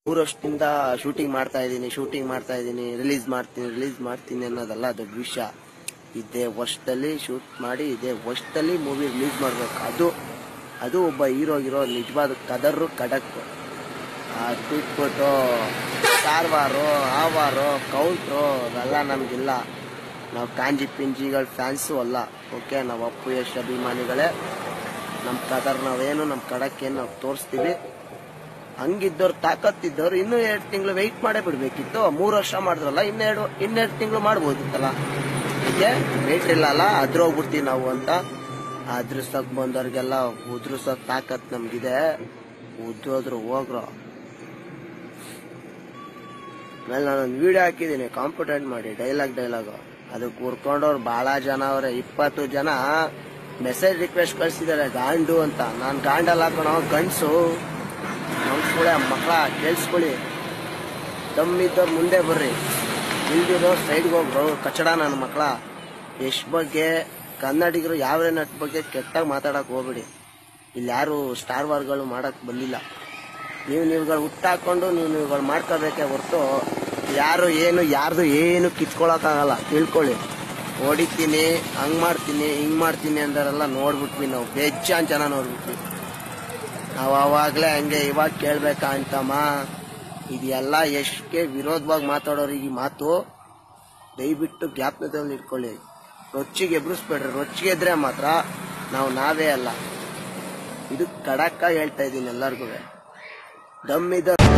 ಮೂರು ವರ್ಷದಿಂದ ಶೂಟಿಂಗ್ ಮಾಡ್ತಾ ಇದ್ದೀನಿ ಶೂಟಿಂಗ್ ಮಾಡ್ತಾ ಇದ್ದೀನಿ ರಿಲೀಸ್ ಮಾಡ್ತೀನಿ ರಿಲೀಸ್ ಮಾಡ್ತೀನಿ ಅನ್ನೋದಲ್ಲ ದೊಡ್ಡ ವಿಷಯ ಇದೇ ವರ್ಷದಲ್ಲಿ ಶೂಟ್ ಮಾಡಿ ಇದೇ ವರ್ಷದಲ್ಲಿ ಮೂವಿ ರಿಲೀಸ್ ಮಾಡ್ಬೇಕು ಅದು ಅದು ಒಬ್ಬ ಹೀರೋಗಿರೋ ನಿಜವಾದ ಕದರ್ರು ಕಡಕ್ ಅದು ಬಿಟ್ಬಿಟ್ಟು ಕಾರವಾರು ಆವಾರು ಕೌಂಟ್ರು ಅದೆಲ್ಲ ನಮಗಿಲ್ಲ ನಾವು ಕಾಂಜಿ ಪಿಂಜಿಗಳ ಫ್ಯಾನ್ಸು ಅಲ್ಲ ಓಕೆ ನಾವು ಅಪ್ಪು ಯಶ್ ಅಭಿಮಾನಿಗಳೇ ನಮ್ಮ ಕದರ್ ನಾವೇನು ನಮ್ಮ ಕಡಕ್ಕೇನು ನಾವು ತೋರಿಸ್ತೀವಿ ಹಂಗಿದ್ದವ್ರು ತಾಕತ್ತಿದ್ದವ್ರು ಇನ್ನೂ ಎರಡು ತಿಂಗಳು ವೆಯ್ಟ್ ಮಾಡೇ ಬಿಡ್ಬೇಕಿತ್ತು ಮೂರು ವರ್ಷ ಮಾಡಿದ್ರಲ್ಲ ಇನ್ನೆರಡು ಇನ್ನೆರಡು ತಿಂಗಳು ಮಾಡ್ಬೋದಿತ್ತಲ್ಲ ಹೀಗೆ ವೆಯ್ಟ್ ಇಲ್ಲಲ್ಲ ಅದ್ರೋಗ್ಬಿಡ್ತೀವಿ ನಾವು ಅಂತ ಅದ್ರಸಕ್ ಬಂದವ್ರಿಗೆಲ್ಲ ಉದ್ರಸಕ್ ತಾಕತ್ ನಮ್ಗಿದೆ ಉದ್ರೋದ್ರು ಹೋಗ್ರು ಆಮೇಲೆ ನಾನೊಂದು ವಿಡಿಯೋ ಹಾಕಿದ್ದೀನಿ ಕಾಂಪಿಟೆಂಟ್ ಮಾಡಿ ಡೈಲಾಗ್ ಡೈಲಾಗ್ ಅದು ಕೂರ್ಕೊಂಡವ್ರು ಬಹಳ ಜನ ಅವ್ರೆ ಇಪ್ಪತ್ತು ಜನ ಮೆಸೇಜ್ ರಿಕ್ವೆಸ್ಟ್ ಕಳ್ಸಿದ್ದಾರೆ ಗಾಂಡು ಅಂತ ನಾನು ಗಾಂಡಲ್ಲಿ ಹಾಕೋಣ ಗಂಡ್ಸು ಮನ್ಸ್ಕೊಳ್ಳಿ ಮಕ್ಕಳ ಕೇಳಿಸ್ಕೊಳ್ಳಿ ದಮ್ಮಿದ್ದವ್ರು ಮುಂದೆ ಬರ್ರಿ ಇಲ್ದಿರೋ ಸೈಡ್ಗೆ ಹೋಗ್ರು ಕಚಡ ನನ್ನ ಮಕ್ಕಳ ಯಶ್ ಬಗ್ಗೆ ಕನ್ನಡಿಗರು ಯಾವ ನಟ್ ಬಗ್ಗೆ ಕೆಟ್ಟಾಗಿ ಮಾತಾಡಕ್ ಹೋಗ್ಬೇಡಿ ಇಲ್ಲಿ ಯಾರು ಸ್ಟಾರ್ ವಾರ್ಗಳು ಮಾಡಕ್ ಬಂದಿಲ್ಲ ನೀವು ನೀವುಗಳು ಹುಟ್ಟಾಕೊಂಡು ನೀವು ನೀವುಗಳು ಮಾಡ್ಕೋಬೇಕೇ ಹೊರ್ತು ಯಾರು ಏನು ಯಾರ್ದು ಏನು ಕಿತ್ಕೊಳಕ್ಕಾಗಲ್ಲ ತಿಳ್ಕೊಳ್ಳಿ ಹೊಡಿತೀನಿ ಹಂಗ್ ಮಾಡ್ತೀನಿ ಹಿಂಗ್ ಮಾಡ್ತೀನಿ ಅಂದಾರೆಲ್ಲ ನೋಡ್ಬಿಟ್ವಿ ನಾವು ಬೇಜಾನ್ ಜನ ನೋಡ್ಬಿಟ್ವಿ ನಾವು ಅವಾಗ್ಲೇ ಹಂಗೆ ಇವಾಗ ಕೇಳ್ಬೇಕಾ ಅಂತಮ್ಮ ಇದೆಲ್ಲ ಎಷ್ಟಕ್ಕೆ ವಿರೋಧವಾಗಿ ಮಾತಾಡೋರಿಗೆ ಈ ಮಾತು ದಯವಿಟ್ಟು ಜ್ಞಾಪನದಲ್ಲಿ ಇಟ್ಕೊಳ್ಳಿ ರೊಚ್ಚಿಗೆ ಎಬ್ರಿಸ್ಬೇಡ್ರಿ ರೊಚ್ಚಿಗೆ ಇದ್ರೆ ಮಾತ್ರ ನಾವು ನಾವೇ ಅಲ್ಲ ಇದು ಕಡಕ್ಕಾಗಿ ಹೇಳ್ತಾ ಇದ್ದೀನಿ ಎಲ್ಲರಿಗೂ ದಮ್ಮಿದ